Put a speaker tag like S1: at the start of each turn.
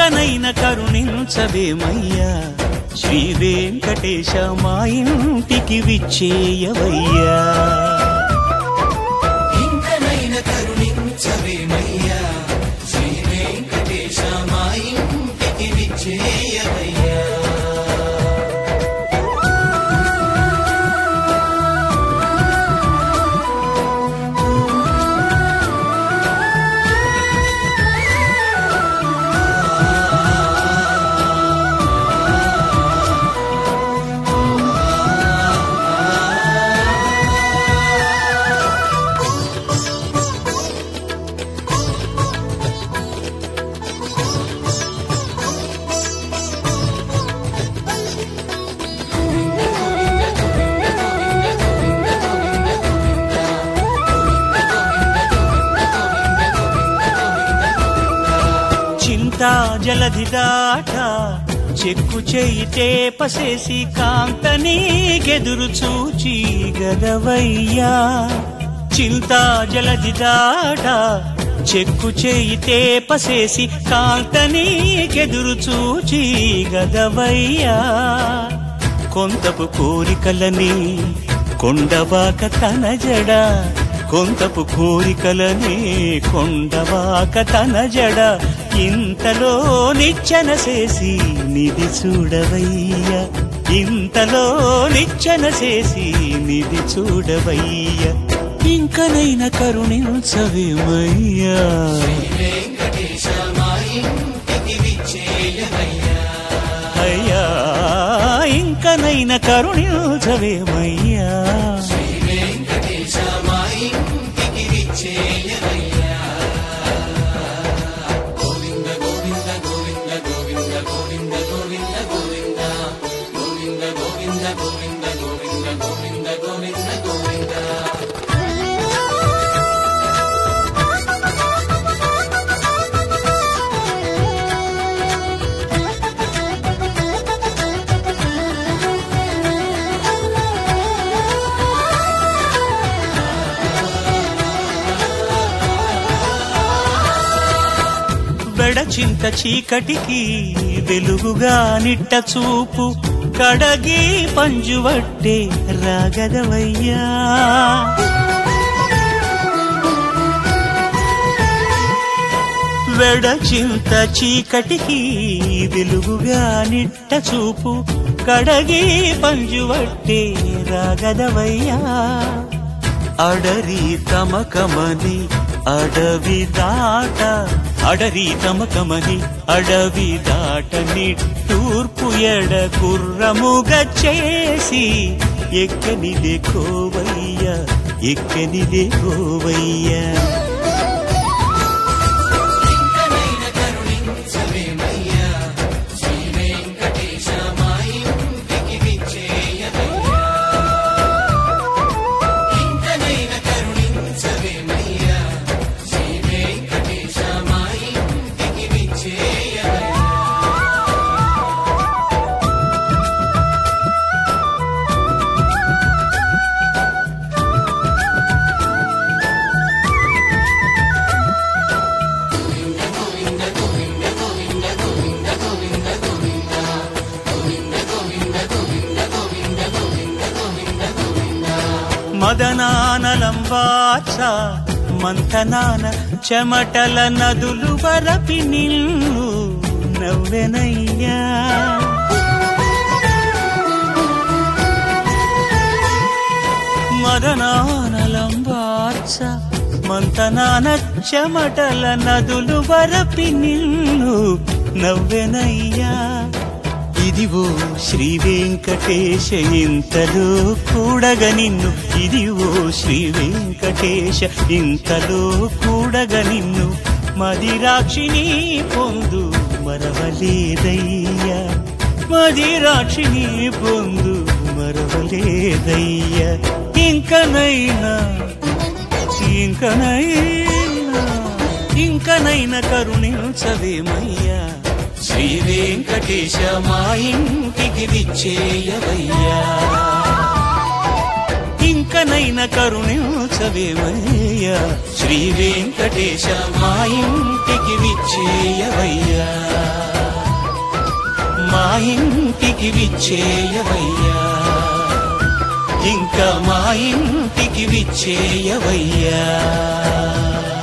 S1: ఇంకనైన కరుణించవేమయ్యా శ్రీ వెంకటేశ మా ఇంటికి విచ్చేయవయ్యా
S2: ఇంకనైన కరుణించవేమయ్యా శ్రీ వెంకటేశ మా ఇంటికి విచ్చేయవయ్యా
S1: చింతా జలధి దాట చెక్కు చేయి తేపసేసి కాంతని గెదురు చూచి గదవయ్యా చింతా జలధి దాట చెక్కు చేయి తేపసేసి కాంతని గెదురు చూచి గదవయ్యా కొంతపు కోరికలని కొండవాక తన జడ కొంతపు కోరికలని కొండవాక తన జడ ఇంతలో నిచ్చెన చేసి నిధి చూడవయ్య ఇంతలో నిచ్చెన చేసి నిధి చూడవయ్య ఇంకనైన కరుణించవేమయ్యా
S2: వెంకటేశ మా ఇంటికి విచ్చేయవయ్యా
S1: అయ్యా ఇంకనైన కరుణించవేమయ్యా
S2: శ్రీ వెంకటేశ మా ఇంటికి విచ్చేయవయ్యా గోవింద గోవింద గోవింద గోవింద గోవింద గోవింద గోవింద గోవింద గోవింద గోవింద గోవింద గోవింద గోవింద గోవింద
S1: వెడచింత చీకటికి వెలుగుగా నిట్ట చూపు కడగి పంజువట్టే రాగదవయ్యా వెడచింత చీకటికి వెలుగుగా నిట్ట చూపు కడగి పంజువట్టే రాగదవయ్యా అడరి తమకమని అడవి దాట అడరి తమకమని అడవి దాట నిట్టూర్పు ఎడ కుర్రముగ చేసి ఎక్కనిదే కోవయ్య ఎక్కనిదే కోవయ్య
S2: ఇంకనైన కరుణించవేమయ్యా శ్రీ వెంకటేశ మా ఇంటికి విచ్చేయవయ్యా ఇంకనైన కరుణించవేమయ్యా శ్రీ వెంకటేశ మా ఇంటికి విచ్చేయవయ్యా
S1: మదనానలంబాచ మంతనాన చెమటల నదులు వరపి నిల్లు నవ్వెనయ్యా మదనానలంబాచ మంతనాన చెమటల నదులు వరపి నిల్లు నవ్వెనయ్యా ఇదివో శ్రీ వెంకటేశ ఇంతలో కూడగ నిన్ను ఇదివో శ్రీ వెంకటేశ ఇంతలో కూడగ నిన్ను మదిరాక్షిని పొందు మరవలేదయ్యా మదిరాక్షిని పొందు మరవలేదయ్యా ఇంకనైనా ఇంకనైనా ఇంకనైన కరుణించవేమయ్యా శ్రీ వెంకటేశ మా ఇంటికి విచ్చేయవయ్యా ఇంక ఇంకనైన కరుణించవేమయ్యా శ్రీ వెంకటేశ మా ఇంటికి విచ్చేయవయ్యా మా ఇంటికి విచ్చేయవయ్యా ఇంకా మా ఇంటికి విచ్చేయవయ్యా